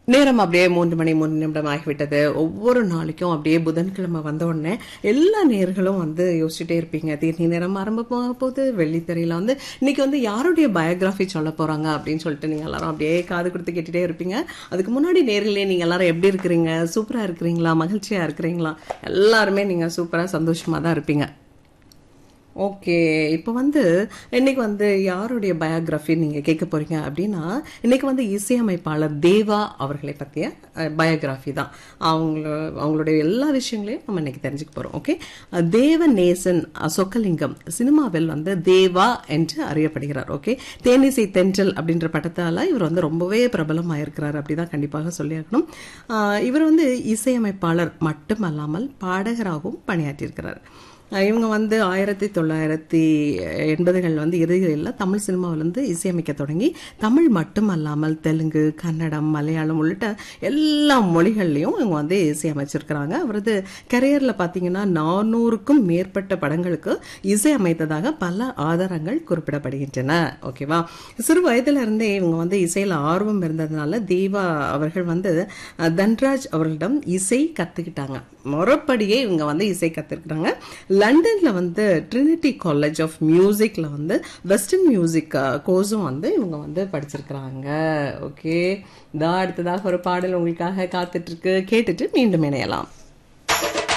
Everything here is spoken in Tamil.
நேரம் அப்படியே மூன்று மணி மூணு நிமிடம் ஆகிவிட்டது ஒவ்வொரு நாளைக்கும் அப்படியே புதன்கிழமை வந்த உடனே எல்லா நேர்களும் வந்து யோசிச்சுட்டே இருப்பீங்க தீர்த்தி நேரம் ஆரம்ப போக போகுது வெள்ளித்திரையில வந்து இன்னைக்கு வந்து யாருடைய பயோகிராஃபி சொல்ல போறாங்க அப்படின்னு சொல்லிட்டு நீங்க எல்லாரும் அப்படியே காது கொடுத்து கேட்டுட்டே இருப்பீங்க அதுக்கு முன்னாடி நேர்களே நீங்க எல்லாரும் எப்படி இருக்கிறீங்க சூப்பரா இருக்கிறீங்களா மகிழ்ச்சியா இருக்கிறீங்களா எல்லாருமே நீங்க சூப்பரா சந்தோஷமா தான் இருப்பீங்க ஓகே இப்போ வந்து இன்னைக்கு வந்து யாருடைய பயோகிராஃபி நீங்கள் கேட்க போறீங்க அப்படின்னா இன்னைக்கு வந்து இசையமைப்பாளர் தேவா அவர்களை பற்றிய பயோகிராஃபி தான் அவங்கள அவங்களுடைய எல்லா விஷயங்களையும் நம்ம இன்னைக்கு தெரிஞ்சுக்க போகிறோம் ஓகே தேவ நேசன் சொக்கலிங்கம் சினிமாவில் வந்து தேவா என்று அறியப்படுகிறார் ஓகே தேனிசை தென்றல் அப்படின்ற படத்தால் இவர் வந்து ரொம்பவே பிரபலமாக இருக்கிறார் அப்படிதான் கண்டிப்பாக சொல்லியாகணும் ஆஹ் இவர் வந்து இசையமைப்பாளர் மட்டுமல்லாமல் பாடகராகவும் பணியாற்றியிருக்கிறார் இவங்க வந்து ஆயிரத்தி தொள்ளாயிரத்தி எண்பதுகள் வந்து இறுதிகளில் தமிழ் சினிமாவிலேருந்து இசையமைக்க தொடங்கி தமிழ் மட்டுமல்லாமல் தெலுங்கு கன்னடம் மலையாளம் உள்ளிட்ட எல்லா மொழிகள்லையும் இவங்க வந்து இசையமைச்சிருக்கிறாங்க அவரது கரியரில் பார்த்தீங்கன்னா நானூறுக்கும் மேற்பட்ட படங்களுக்கு இசையமைத்ததாக பல ஆதாரங்கள் குறிப்பிடப்படுகின்றன ஓகேவா சிறு வயதுல இருந்தே இவங்க வந்து இசையில் ஆர்வம் இருந்ததுனால தேவா அவர்கள் வந்து தன்ராஜ் அவர்களிடம் இசை கற்றுக்கிட்டாங்க முறைப்படியே இவங்க வந்து இசை கற்றுக்கிறாங்க லண்டன்ல வந்து ட்ரினிட்டி காலேஜ் ஆஃப் மியூசிக்ல வந்து வெஸ்டர்ன் மியூசிக் கோர்ஸும் வந்து இவங்க வந்து படிச்சிருக்கிறாங்க ஓகே இதா அடுத்ததாக ஒரு பாடல் உங்களுக்காக காத்துட்டு இருக்கு கேட்டுட்டு மீண்டும் இணையலாம்